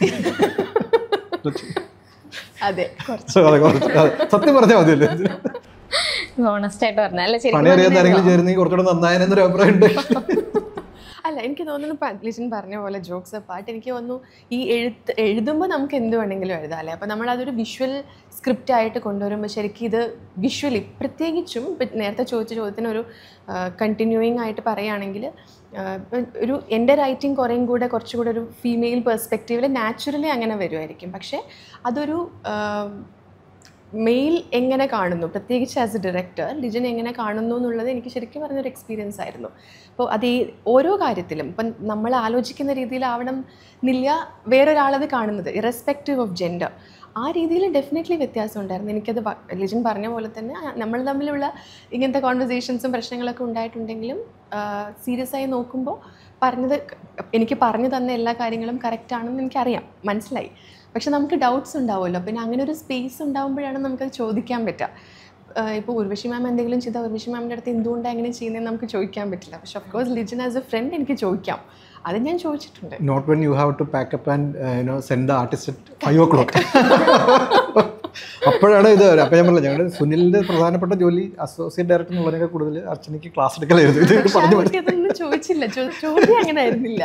അതെ കുറച്ച് അതെ കുറച്ച് അതെ. സത്യം പറഞ്ഞാൽ മതിയല്ലേ ഓണസ്റ്റ് ആയിട്ട് പറഞ്ഞ അല്ല പണി ശരിക്കും അറിയാത്ത ആരെങ്കിലും ചേർന്നെങ്കിൽ കുറച്ചുകൂടെ നന്നായെന്നൊരു അഭിപ്രായം ഉണ്ട് അല്ല എനിക്ക് തോന്നുന്നു ഇപ്പം ലിജൻ പറഞ്ഞ പോലെ ജോക്സ് പാട്ട് എനിക്ക് തോന്നുന്നു ഈ എഴുത്ത് എഴുതുമ്പോൾ നമുക്ക് എന്ത് വേണമെങ്കിലും എഴുതാം അല്ലേ അപ്പം നമ്മൾ അതൊരു വിഷ്വൽ സ്ക്രിപ്റ്റ് ആയിട്ട് കൊണ്ടുവരുമ്പോൾ ശരിക്കും ഇത് വിഷ്വലി പ്രത്യേകിച്ചും ഇപ്പം നേരത്തെ ചോദിച്ച ചോദ്യത്തിന് ഒരു കണ്ടിന്യൂയിങ് ആയിട്ട് പറയുകയാണെങ്കിൽ ഇപ്പം ഒരു എൻ്റെ റൈറ്റിംഗ് കുറേയും കൂടെ കുറച്ചുകൂടെ ഒരു ഫീമെയിൽ പെർസ്പെക്റ്റീവിൽ നാച്ചുറലി അങ്ങനെ വരുമായിരിക്കും പക്ഷേ അതൊരു ആ, മെയിൽ എങ്ങനെ കാണുന്നു പ്രത്യേകിച്ച് ആസ് എ ഡയറക്ടർ ലിജൻ എങ്ങനെ കാണുന്നു എന്നുള്ളത് എനിക്ക് ശരിക്കും പറഞ്ഞൊരു എക്സ്പീരിയൻസ് ആയിരുന്നു അപ്പോൾ അത് ഈ ഓരോ കാര്യത്തിലും ഇപ്പം നമ്മൾ ആലോചിക്കുന്ന രീതിയിലാവണം എന്നില്ല വേറൊരാളത് കാണുന്നത് ഇറസ്പെക്റ്റീവ് ഓഫ് ജെൻഡർ ആ രീതിയിൽ ഡെഫിനറ്റ്ലി വ്യത്യാസം ഉണ്ടായിരുന്നു എനിക്കത് വ- ലിജൻ പറഞ്ഞ പോലെ തന്നെ ആ, നമ്മൾ തമ്മിലുള്ള ഇങ്ങനത്തെ കോൺവെർസേഷൻസും പ്രശ്നങ്ങളൊക്കെ ഉണ്ടായിട്ടുണ്ടെങ്കിലും സീരിയസ് ആയി നോക്കുമ്പോൾ പറഞ്ഞത് ക- എനിക്ക് പറഞ്ഞു തന്ന എല്ലാ കാര്യങ്ങളും കറക്റ്റ് ആണെന്ന് എനിക്കറിയാം മനസ്സിലായി പക്ഷെ നമുക്ക് ഡൗട്ട്സ് ഉണ്ടാവുമല്ലോ പിന്നെ അങ്ങനെ ഒരു സ്പേസ് ഉണ്ടാകുമ്പോഴാണ് നമുക്കത് ചോദിക്കാൻ പറ്റുക ഇപ്പോൾ ഉർവശി മാം എന്തെങ്കിലും ചെയ്താൽ ഉർവശി മാമിൻ്റെ അടുത്ത് എന്തുകൊണ്ടാണ് അങ്ങനെ ചെയ്യുന്നതെന്ന് നമുക്ക് ചോദിക്കാൻ പറ്റില്ല പക്ഷെ of course Lijin as a friend എനിക്ക് ചോദിക്കാം അത് ഞാൻ ചോദിച്ചിട്ടുണ്ട് not when you have to pack up and you know send the artist at five o'clock അപ്പോഴാണ് ഇത് വരിക. അപ്പോൾ ഞാൻ പറഞ്ഞില്ല ഞങ്ങളുടെ സുനിലിന്റെ പ്രധാനപ്പെട്ട ജോലി അസോസിയേറ്റ് ഡയറക്ടർ എന്നുള്ളതിനൊക്കെ കൂടുതൽ അർച്ചനയ്ക്ക് ക്ലാസ് എടുക്കലായിരുന്നു ഇത് പക്ഷെ ആ പറഞ്ഞു കുട്ടി അതൊന്നും ചോദിച്ചില്ല ചോ- ചോദ്യം അങ്ങനെ ആയിരുന്നില്ല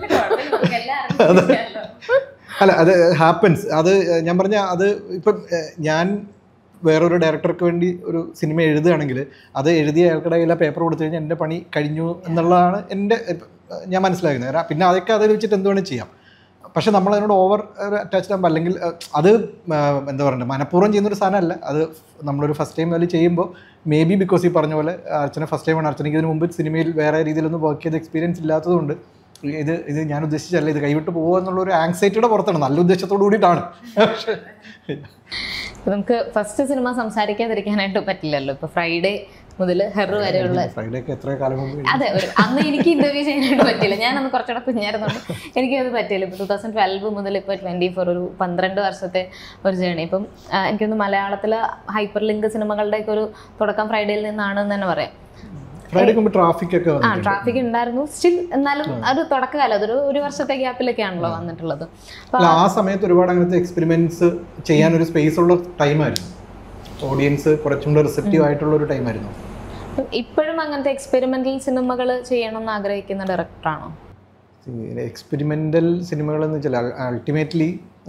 അല്ല അത് ഹാപ്പൻസ് അത് ഞാൻ പറഞ്ഞ അത് ഇപ്പം ഏഹ്, ഞാൻ വേറൊരു ഡയറക്ടർക്ക് വേണ്ടി ഒരു സിനിമ എഴുതുകയാണെങ്കിൽ അത് എഴുതിയ അയാൾക്കിടെ കയ്യിൽ ആ പേപ്പർ കൊടുത്തു കഴിഞ്ഞാൽ എൻ്റെ പണി കഴിഞ്ഞു എന്നുള്ളതാണ് എൻ്റെ ഇപ്പം, ഏഹ്, ഞാൻ മനസ്സിലാക്കുന്നത് കാരണം പിന്നെ അതൊക്കെ അതിൽ വെച്ചിട്ട് എന്ത് വേണമെങ്കിൽ ചെയ്യാം പക്ഷെ നമ്മൾ അതിനോട് ഓവർ അറ്റാച്ച്ഡ് ആകുമ്പോൾ അല്ലെങ്കിൽ അഹ്, അത് ആ, എന്താ പറയുക മനഃപൂർവ്വം ചെയ്യുന്നൊരു സാധനമല്ല അത് നമ്മളൊരു ഫസ്റ്റ് ടൈം അതിൽ ചെയ്യുമ്പോൾ മേ ബി ബിക്കോസ് ഈ പറഞ്ഞ പോലെ അർച്ചന ഫസ്റ്റ് ടൈമാണ് അർച്ചനയ്ക്ക് ഇതിന് മുമ്പ് സിനിമയിൽ വേറെ രീതിയിലൊന്നും വർക്ക് ചെയ്ത എക്സ്പീരിയൻസ് ഇല്ലാത്തതുകൊണ്ട് ഇത് ഇത് ഞാൻ ഉദ്ദേശിച്ചല്ല ഇത് കൈവിട്ട് പോകുക എന്നുള്ള ഒരു ആങ്സൈറ്റിയുടെ പുറത്താണ് നല്ല ഉദ്ദേശത്തോടു കൂടിയിട്ടാണ് പക്ഷേ ഇപ്പൊ നമുക്ക് ഫസ്റ്റ് സിനിമ സംസാരിക്കാതിരിക്കാനായിട്ട് പറ്റില്ലല്ലോ ഇപ്പൊ ഫ്രൈഡേ മുതൽ ഹെറു വരെയുള്ള ഫ്രൈഡേ ഒക്കെ എത്ര കാലം മുമ്പ് അതെ ഒരു അന്ന് എനിക്ക് ഇന്റർവ്യൂ ചെയ്യാനായിട്ട് പറ്റില്ല ഞാൻ അന്ന് കുറച്ചുകൂടെ കുഞ്ഞായിരുന്നുണ്ട് എനിക്കത് പറ്റില്ല ഇപ്പോൾ ടൂ തൗസൻഡ് ട്വൽവ് മുതൽ ഇപ്പോൾ ട്വൻറ്റി ഫോർ ഒരു പന്ത്രണ്ട് വർഷത്തെ ഒരു ജേണി ഇപ്പം ആ, എനിക്കൊന്ന് മലയാളത്തിലെ ഹൈപ്പർ ലിങ്ക് സിനിമകളുടെയൊക്കെ ഒരു തുടക്കം ഫ്രൈഡേയിൽ നിന്നാണെന്ന് തന്നെ പറയാം ഫ്രൈഡേക്ക് മുമ്പ് ട്രാഫിക് ഒക്കെ ആ വന്നിട്ടുണ്ട്. ട്രാഫിക് ഉണ്ടായിരുന്നു സ്റ്റിൽ എന്നാലും അത് തുടക്കകാലം അതൊരു ഒരു വർഷത്തെ ഗ്യാപ്പിലൊക്കെയാണല്ലോ വന്നിട്ടുള്ളത് അപ്പൊ അല്ല ആ സമയത്ത് ഒരുപാട് അങ്ങനത്തെ എക്സ്പെരിമെന്റ്സ് ചെയ്യാൻ ഒരു സ്പേസ് ഉള്ള ടൈമായിരുന്നു ഓഡിയൻസ് കുറച്ചും കൂടെ റിസപ്റ്റീവ് ആയിട്ടുള്ള ഒരു ടൈമായിരുന്നു ഇപ്പോഴും അങ്ങനത്തെ എക്സ്പെരിമെന്റൽ സിനിമകൾ ചെയ്യണം എന്ന് ആഗ്രഹിക്കുന്ന ഡയറക്ടറാണോ എക്സ്പെരിമെൻ്റൽ സിനിമകൾ എന്ന് വെച്ചാൽ അൾട്ടിമേറ്റ്ലി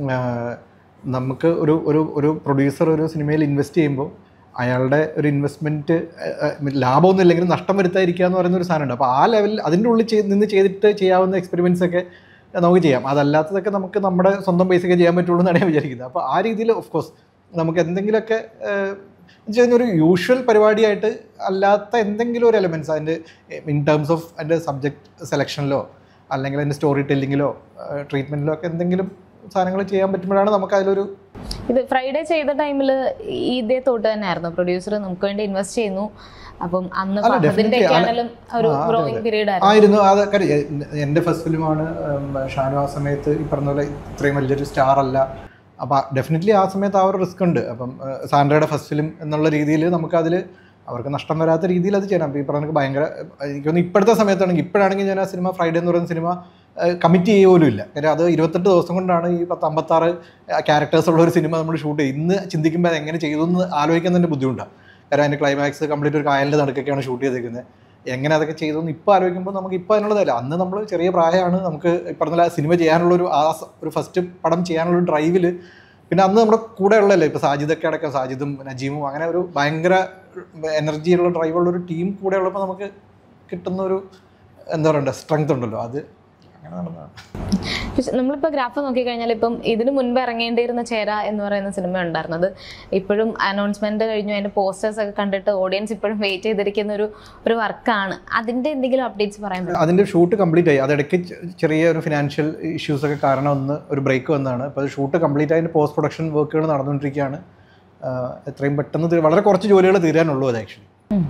നമുക്ക് ഒരു ഒരു ഒരു പ്രൊഡ്യൂസർ ഒരു സിനിമയിൽ ഇൻവെസ്റ്റ് ചെയ്യുമ്പോൾ അയാളുടെ ഒരു ഇൻവെസ്റ്റ്മെൻറ്റ് ലാഭമൊന്നും ഇല്ലെങ്കിലും നഷ്ടം വരുത്താതിരിക്കുക എന്ന് പറയുന്ന ഒരു സാധനമുണ്ട് അപ്പോൾ ആ ലെവലിൽ അതിൻ്റെ ഉള്ളിൽ ചെയ്ത് നിന്ന് ചെയ്തിട്ട് ചെയ്യാവുന്ന എക്സ്പെരിമെൻറ്റ്സ് ഒക്കെ നമുക്ക് ചെയ്യാം അതല്ലാത്തതൊക്കെ നമുക്ക് നമ്മുടെ സ്വന്തം പൈസയൊക്കെ ചെയ്യാൻ പറ്റുള്ളൂ എന്നാണ് ഞാൻ വിചാരിക്കുന്നത് അപ്പോൾ ആ രീതിയിൽ ഓഫ് കോഴ്സ് നമുക്ക് എന്തെങ്കിലുമൊക്കെ എന്ന് വെച്ചാൽ ഒരു യൂഷ്വൽ പരിപാടിയായിട്ട് അല്ലാത്ത എന്തെങ്കിലും ഒരു എലമെൻറ്റ്സ് അതിൻ്റെ ഇൻ ടേംസ് ഓഫ് അതിൻ്റെ സബ്ജക്റ്റ് സെലക്ഷനിലോ അല്ലെങ്കിൽ അതിൻ്റെ സ്റ്റോറി ടെല്ലിങ്ങിലോ ട്രീറ്റ്മെൻറ്റിലോ ഒക്കെ എന്തെങ്കിലും സാധനങ്ങൾ ചെയ്യാൻ പറ്റുമ്പോഴാണ് നമുക്ക് അതിലൊരു ഇത് ഫ്രൈഡേ ചെയ്ത ടൈമിൽ ഇതേ തോട്ട് തന്നെയായിരുന്നു പ്രൊഡ്യൂസർ നമുക്ക് വേണ്ടി ഇൻവെസ്റ്റ് ചെയ്യുന്നു അപ്പം അന്ന് അല്ല, അതിന്റെ definitely. ഒക്കെ അല്ല, ആണെങ്കിലും ഒരു ആ, അതെ, ഗ്രോയിങ് അതെ. പീരീഡ് ആയിരുന്നു ആയിരുന്നു അത് കാര്യം എ- എൻ്റെ ഫസ്റ്റ് ഫിലിമാണ് ഷാനു ആ സമയത്ത് ഈ പറഞ്ഞ പോലെ ഇത്രയും വലിയൊരു സ്റ്റാർ അല്ല അപ്പോൾ ഡെഫിനറ്റ്ലി ആ സമയത്ത് ആ ഒരു റിസ്ക് ഉണ്ട് അപ്പം ഏഹ്, സാൻഡ്രയുടെ ഫസ്റ്റ് ഫിലിം എന്നുള്ള രീതിയിൽ നമുക്കതിൽ അവർക്ക് നഷ്ടം വരാത്ത രീതിയിൽ അത് ചെയ്യണം അപ്പോൾ ഈ പറഞ്ഞ ഭയങ്കര എനിക്കൊന്ന് ഇപ്പോഴത്തെ സമയത്താണെങ്കിൽ ഇപ്പോഴാണെങ്കിൽ ഞാൻ ആ സിനിമ ഫ്രൈഡേ എന്ന് പറയുന്ന സിനിമ കമ്മിറ്റ് ചെയ്യുക പോലും ഇല്ല കാര്യം അത് ഇരുപത്തെട്ട് ദിവസം കൊണ്ടാണ് ഈ പത്ത് അമ്പത്താറ് ക്യാരക്ടേഴ്സ് ഉള്ള ഒരു സിനിമ നമ്മൾ ഷൂട്ട് ചെയ്ത് ഇന്ന് ചിന്തിക്കുമ്പോൾ അത് എങ്ങനെ ചെയ്തു എന്ന് ആലോചിക്കാൻ തന്നെ ബുദ്ധിമുട്ടാണ് കാരണം അതിൻ്റെ ക്ലൈമാക്സ് കംപ്ലീറ്റ് ഒരു കായലിൻ്റെ നടുക്കൊക്കെയാണ് ഷൂട്ട് ചെയ്തേക്കുന്നത് എങ്ങനെ അതൊക്കെ ചെയ്തു എന്ന് ഇപ്പോൾ ആലോചിക്കുമ്പോൾ നമുക്ക് ഇപ്പോൾ അതിനുള്ളതല്ല അന്ന് നമ്മൾ ചെറിയ പ്രായമാണ് നമുക്ക് ഈ പറഞ്ഞ പോലെ സിനിമ ചെയ്യാനുള്ള ഒരു ആ സ- ഒരു ഫസ്റ്റ് പടം ചെയ്യാനുള്ള ഒരു ഡ്രൈവിൽ പിന്നെ അന്ന് നമ്മുടെ കൂടെ ഉള്ളല്ലേ ഇപ്പോൾ സാജിദൊക്കെ അടക്കം സാജിദും നജീമും അങ്ങനെ ഒരു ഭയങ്കര എനർജിയുള്ള ഡ്രൈവുള്ള ഒരു ടീം കൂടെ ഉള്ളപ്പോൾ നമുക്ക് കിട്ടുന്ന ഒരു എന്താ പറയണ്ടേ സ്ട്രെങ്ത് ഉണ്ടല്ലോ അത് അങ്ങനെ നടന്നതാണ് പക്ഷെ നമ്മളിപ്പോൾ ഗ്രാഫ് നോക്കിക്കഴിഞ്ഞാൽ ഇപ്പം ഇതിന് മുൻപ് ഇറങ്ങേണ്ടിയിരുന്ന ചേര എന്ന് പറയുന്ന സിനിമ ഉണ്ടായിരുന്നത് ഇപ്പോഴും അനൗൺസ്മെന്റ് കഴിഞ്ഞു അതിന്റെ പോസ്റ്റേഴ്സ് ഒക്കെ കണ്ടിട്ട് ഓഡിയൻസ് ഇപ്പോഴും വെയിറ്റ് ചെയ്തിരിക്കുന്ന ഒരു ഒരു വർക്കാണ് അതിന്റെ എന്തെങ്കിലും അപ്ഡേറ്റ്സ് പറയാൻ പറ്റും അതിൻ്റെ ഷൂട്ട് കംപ്ലീറ്റ് ആയി അതിടയ്ക്ക് ചെ- ചെറിയ ഒരു ഫിനാൻഷ്യൽ ഇഷ്യൂസ് ഒക്കെ കാരണം ഒന്ന് ഒരു ബ്രേക്ക് വന്നതാണ് അപ്പോൾ ഷൂട്ട് കംപ്ലീറ്റ് ആയി പോസ്റ്റ് പ്രൊഡക്ഷൻ വർക്കുകൾ നടന്നുകൊണ്ടിരിക്കുകയാണ് ആഹ് എത്രയും പെട്ടെന്ന് തീ- വളരെ കുറച്ച് ജോലികൾ തീരാനുള്ളൂ അത് ആക്ച്വലി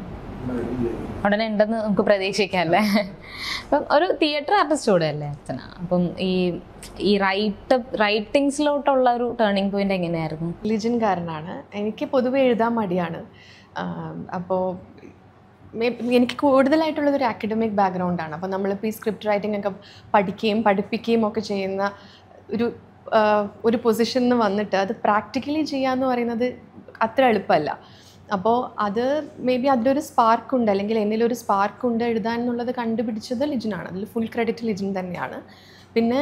ഉടനെ ഉണ്ടെന്ന് നമുക്ക് പ്രതീക്ഷിക്കാം അല്ലേ അപ്പം ഒരു തിയേറ്റർ ആർട്ടിസ്റ്റ് കൂടെ അല്ലേ അച്ഛന അപ്പം ഈ ഈ റൈറ്റ് റൈറ്റിങ്സിലോട്ടുള്ള ഒരു ടേണിംഗ് പോയിന്റ് എങ്ങനെയായിരുന്നു റിലിജൻ കാരനാണ് എനിക്ക് പൊതുവെ എഴുതാൻ മടിയാണ് അപ്പോൾ എനിക്ക് കൂടുതലായിട്ടുള്ളത് ഒരു അക്കാഡമിക് ബാക്ക്ഗ്രൗണ്ടാണ് അപ്പോൾ നമ്മളിപ്പോൾ ഈ സ്ക്രിപ്റ്റ് റൈറ്റിംഗ് ഒക്കെ പഠിക്കുകയും പഠിപ്പിക്കുകയും ഒക്കെ ചെയ്യുന്ന ഒരു ആ, ഒരു പൊസിഷനിൽ നിന്ന് വന്നിട്ട് അത് പ്രാക്ടിക്കലി ചെയ്യാന്ന് പറയുന്നത് അത്ര എളുപ്പമല്ല അപ്പോൾ അത് മേ ബി അതിലൊരു സ്പാർക്ക് ഉണ്ട് അല്ലെങ്കിൽ എന്നിലൊരു സ്പാർക്ക് ഉണ്ട് എഴുതാൻ എന്നുള്ളത് കണ്ടുപിടിച്ചത് ലിജനാണ് അതിൽ ഫുൾ ക്രെഡിറ്റ് ലിജൻ തന്നെയാണ് പിന്നെ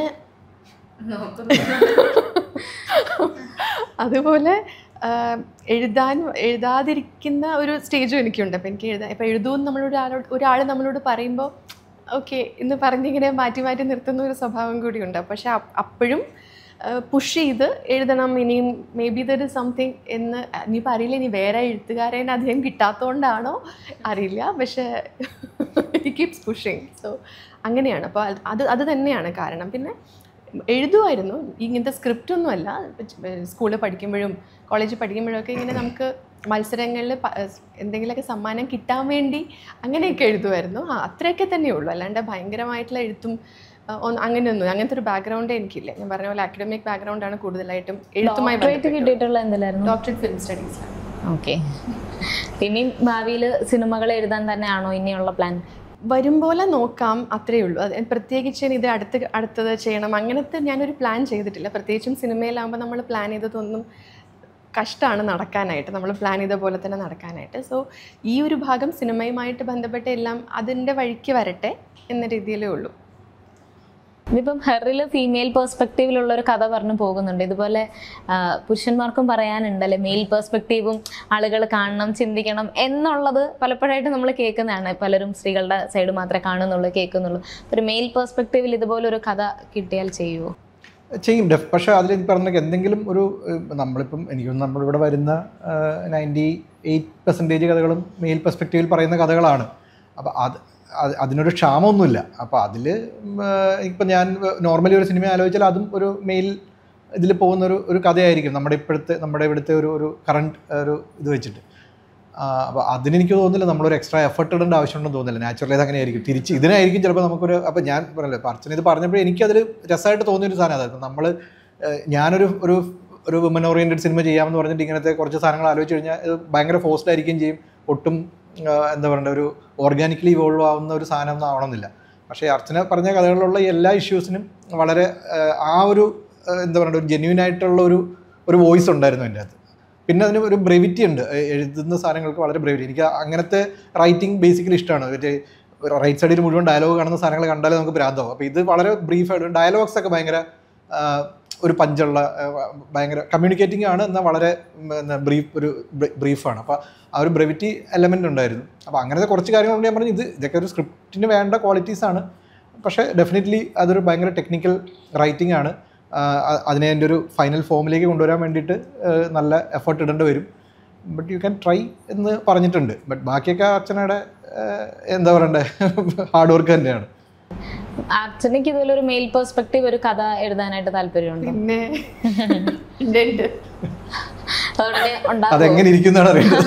അതുപോലെ ആഹ്, എഴുതാൻ എഴുതാതിരിക്കുന്ന ഒരു സ്റ്റേജും എനിക്കുണ്ട് അപ്പം എനിക്ക് എഴുതാൻ ഇപ്പം എഴുതുമെന്ന് നമ്മളോട് ഒരാളോട് ഒരാൾ നമ്മളോട് പറയുമ്പോൾ ഓക്കെ എന്ന് പറഞ്ഞിങ്ങനെ മാറ്റി മാറ്റി നിർത്തുന്ന ഒരു സ്വഭാവം കൂടിയുണ്ട് പക്ഷെ അ- അപ്പോഴും പുഷ് ചെയ്ത് എഴുതണം ഇനിയും maybe there is something എന്ന് ഇനിയിപ്പോൾ അറിയില്ല ഇനി വേറെ എഴുത്തുകാരെ അധികം കിട്ടാത്തതുകൊണ്ടാണോ അറിയില്ല പക്ഷേ കീപ്സ് പുഷിങ് സോ അങ്ങനെയാണ് അപ്പോൾ അത് അത് തന്നെയാണ് കാരണം പിന്നെ എഴുതുമായിരുന്നു ഇങ്ങനത്തെ സ്ക്രിപ്റ്റ് ഒന്നുമല്ല സ്കൂളിൽ പഠിക്കുമ്പോഴും കോളേജിൽ പഠിക്കുമ്പോഴൊക്കെ ഇങ്ങനെ നമുക്ക് മത്സരങ്ങളിൽ പ- എന്തെങ്കിലുമൊക്കെ സമ്മാനം കിട്ടാൻ വേണ്ടി അങ്ങനെയൊക്കെ എഴുതുമായിരുന്നു ആ അത്രയൊക്കെ തന്നെ ഉള്ളൂ അല്ലാണ്ട് ഭയങ്കരമായിട്ടുള്ള എഴുത്തും ആ, ഒന്ന് അങ്ങനെയൊന്നും അങ്ങനത്തെ ഒരു ബാക്ക്ഗ്രൗണ്ടേ എനിക്കില്ല ഞാൻ പറഞ്ഞ പോലെ അക്കാഡമിക് ബാക്ക്ഗ്രൗണ്ടാണ് കൂടുതലായിട്ടും എഴുത്തുമായി ഡോക്ടറേറ്റ് കിട്ടിയിട്ടുള്ള എന്തിലായിരുന്നു ഡോക്ടറേറ്റ് ഫിലിം സ്റ്റഡീസിലാണ് ഓക്കെ ഇനിയും ഭാവിയിൽ സിനിമകൾ എഴുതാൻ തന്നെയാണോ ഇനിയുള്ള പ്ലാൻ വരും പോലെ നോക്കാം അത്രേ ഉള്ളൂ അത് പ്രത്യേകിച്ച് ഇനി ഇത് അടുത്ത് അടുത്തത് ചെയ്യണം അങ്ങനത്തെ ഞാനൊരു പ്ലാൻ ചെയ്തിട്ടില്ല പ്രത്യേകിച്ചും സിനിമയിലാകുമ്പോൾ നമ്മൾ പ്ലാൻ ചെയ്തതൊന്നും കഷ്ടമാണ് നടക്കാനായിട്ട് നമ്മൾ പ്ലാൻ ചെയ്ത പോലെ തന്നെ നടക്കാനായിട്ട് സോ ഈ ഒരു ഭാഗം സിനിമയുമായിട്ട് ബന്ധപ്പെട്ട എല്ലാം അതിൻ്റെ വഴിക്ക് വരട്ടെ എന്ന രീതിയിലേ ഉള്ളൂ ഇതിപ്പം ഹെറിൽ ഫീമെയിൽ പെർസ്പെക്റ്റീവിലുള്ള ഒരു കഥ പറഞ്ഞു പോകുന്നുണ്ട് ഇതുപോലെ ആ, പുരുഷന്മാർക്കും പറയാനുണ്ടല്ലേ മെയിൽ പെർസ്പെക്റ്റീവും ആളുകൾ കാണണം ചിന്തിക്കണം എന്നുള്ളത് പലപ്പോഴായിട്ട് നമ്മൾ കേൾക്കുന്നതാണ് പലരും സ്ത്രീകളുടെ സൈഡ് മാത്രമേ കാണുന്നുള്ളൂ കേൾക്കുന്നുള്ളൂ ഒരു മെയിൽ പെർസ്പെക്റ്റീവിൽ ഇതുപോലെ ഒരു കഥ കിട്ടിയാൽ ചെയ്യുമോ ചെയ്യും ഡെഫ് പക്ഷേ അതിൽ പറഞ്ഞ എന്തെങ്കിലും ഒരു ഏഹ്, നമ്മളിപ്പം എനിക്കൊന്ന് നമ്മളിവിടെ വരുന്ന നയൻറ്റി എയ്റ്റ് പെർസെൻറ്റേജ് കഥകളും മെയിൽ പെർസ്പെക്റ്റീവിൽ പറയുന്ന കഥകളാണ് അപ്പോൾ അത് അത് അതിനൊരു ക്ഷാമമൊന്നുമില്ല അപ്പോൾ അതിൽ ഇപ്പം ഞാൻ നോർമലി ഒരു സിനിമ ആലോചിച്ചാൽ അതും ഒരു മെയിൽ ഇതിൽ പോകുന്ന ഒരു ഒരു കഥയായിരിക്കും നമ്മുടെ ഇപ്പോഴത്തെ നമ്മുടെ ഇവിടുത്തെ ഒരു ഒരു കറണ്ട് ഒരു ഇത് വെച്ചിട്ട് അപ്പോൾ അതിനെനിക്ക് തോന്നുന്നില്ല നമ്മളൊരു എക്സ്ട്രാ എഫർട്ട് ഇടേണ്ട ആവശ്യമുണ്ടെന്ന് തോന്നുന്നില്ല നാച്ചുറലി അത് അങ്ങനെ ആയിരിക്കും തിരിച്ച് ഇതിനായിരിക്കും ചിലപ്പോൾ നമുക്കൊരു അപ്പോൾ ഞാൻ പറഞ്ഞല്ലോ ഇപ്പോൾ അർച്ചന ഇത് പറഞ്ഞപ്പോൾ എനിക്കതിൽ രസമായിട്ട് തോന്നിയൊരു സാധനം അതായത് നമ്മൾ ഞാനൊരു ഒരു ഒരു വുമൻ ഓറിയൻറ്റഡ് സിനിമ ചെയ്യാമെന്ന് പറഞ്ഞിട്ട് ഇങ്ങനത്തെ കുറച്ച് സാധനങ്ങൾ ആലോചിച്ച് കഴിഞ്ഞാൽ ഇത് ഭയങ്കര ഫോഴ്സ്ഡ് ആയിരിക്കുകയും ചെയ്യും ഒട്ടും ആ, എന്താ പറയണ്ട ഒരു ഓർഗാനിക്കലി ഇവോൾവ് ആവുന്ന ഒരു സാധനം ഒന്നും ആവണമെന്നില്ല പക്ഷേ അർച്ചന പറഞ്ഞ കഥകളിലുള്ള ഈ എല്ലാ ഇഷ്യൂസിനും വളരെ ആ, ആ ഒരു ആ, എന്താ പറയുക ഒരു ജെന്യൂൻ ആയിട്ടുള്ള ഒരു ഒരു വോയിസ് ഉണ്ടായിരുന്നു എൻ്റെ അകത്ത് പിന്നെ അതിന് ഒരു ബ്രെവിറ്റി ഉണ്ട് എ- എഴുതുന്ന സാധനങ്ങൾക്ക് വളരെ ബ്രെവിറ്റി എനിക്ക് അങ്ങനത്തെ റൈറ്റിംഗ് ബേസിക്കലി ഇഷ്ടമാണ് മറ്റേ റൈറ്റ് സൈഡിൽ മുഴുവൻ ഡയലോഗ് കാണുന്ന സാധനങ്ങൾ കണ്ടാലേ നമുക്ക് ഭ്രാന്താവും അപ്പോൾ ഇത് വളരെ ബ്രീഫായിട്ട് ഡയലോഗ്സ് ഒക്കെ ഭയങ്കര ആ, ഒരു പഞ്ചുള്ള ആ, ഭയങ്കര കമ്മ്യൂണിക്കേറ്റിംഗ് ആണ് എന്നാൽ വളരെ ബ്രീഫ് ഒരു ബ്രീഫാണ് അപ്പോൾ ആ ഒരു ബ്രെവിറ്റി എലമെൻ്റ് ഉണ്ടായിരുന്നു അപ്പോൾ അങ്ങനത്തെ കുറച്ച് കാര്യങ്ങളുണ്ട് ഞാൻ പറഞ്ഞു ഇത് ഇതൊക്കെ ഒരു സ്ക്രിപ്റ്റിന് വേണ്ട ക്വാളിറ്റീസ് ആണ് പക്ഷേ ഡെഫിനറ്റ്ലി അതൊരു ഭയങ്കര ടെക്നിക്കൽ റൈറ്റിംഗ് ആണ് ആ, അ- അതിനെ എൻ്റെ ഒരു ഫൈനൽ ഫോമിലേക്ക് കൊണ്ടുവരാൻ വേണ്ടിയിട്ട് ആ, നല്ല എഫേർട്ട് ഇടേണ്ടി വരും ബട്ട് യു ക്യാൻ ട്രൈ എന്ന് പറഞ്ഞിട്ടുണ്ട് ബട്ട് ബാക്കിയൊക്കെ അച്ഛനയുടെ ആ, എന്താ പറയണ്ടേ ഹാർഡ് വർക്ക് തന്നെയാണ് അർച്ചനയ്ക്ക് ഇതിലൊരു മെയിൽ പെർസ്പെക്റ്റീവ് ഒരു കഥ എഴുതാനായിട്ട് താല്പര്യമുണ്ടോ പിന്നെ ഉണ്ട് ഉണ്ട് അതുടനെ ഉണ്ടാകുമോ അതെങ്ങനെ ഇരിക്കുന്നതാണ് അറിയുന്നത്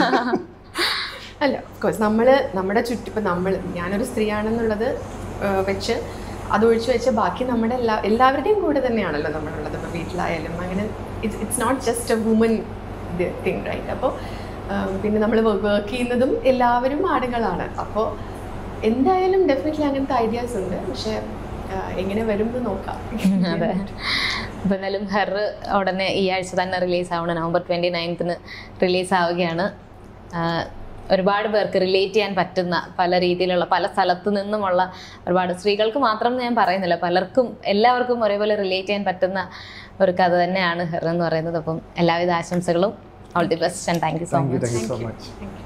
അല്ല കോഴ്സ് നമ്മൾ നമ്മുടെ ചുറ്റും ഇപ്പം നമ്മൾ ഞാനൊരു സ്ത്രീയാണെന്നുള്ളത് ആ, വെച്ച് അതൊഴിച്ച് വെച്ച് ബാക്കി നമ്മുടെ എല്ലാ എല്ലാവരുടെയും കൂടെ തന്നെയാണല്ലോ നമ്മളുള്ളത് ഇപ്പോൾ വീട്ടിലായാലും അങ്ങനെ it's it's not just a woman thing right അപ്പോൾ പിന്നെ നമ്മൾ വർക്ക് ചെയ്യുന്നതും എല്ലാവരും ആടുകളാണ് അപ്പോൾ എന്തായാലും ഡെഫിനറ്റ്ലി അങ്ങനത്തെ ഐഡിയാസ് ഉണ്ട് പക്ഷേ ആ, എങ്ങനെ വരും എന്ന് നോക്കാം അതെ അപ്പോൾ എന്തായാലും ഹെർ ഉടനെ ഈ ആഴ്ച തന്നെ റിലീസ് ആവണം നവംബർ ട്വൻറ്റി നയൻത്തിന് റിലീസ് ആവുകയാണ് ആഹ് ഒരുപാട് പേർക്ക് റിലേറ്റ് ചെയ്യാൻ പറ്റുന്ന പല രീതിയിലുള്ള പല സ്ഥലത്തു നിന്നുമുള്ള ഒരുപാട് സ്ത്രീകൾക്ക് മാത്രം എന്ന് ഞാൻ പറയുന്നില്ല പലർക്കും എല്ലാവർക്കും ഒരേപോലെ റിലേറ്റ് ചെയ്യാൻ പറ്റുന്ന ഒരു കഥ തന്നെയാണ് ഹെർ എന്ന് പറയുന്നത് അപ്പം എല്ലാവിധ ആശംസകളും all the best and thank you so thank you much thank you so much Thank you.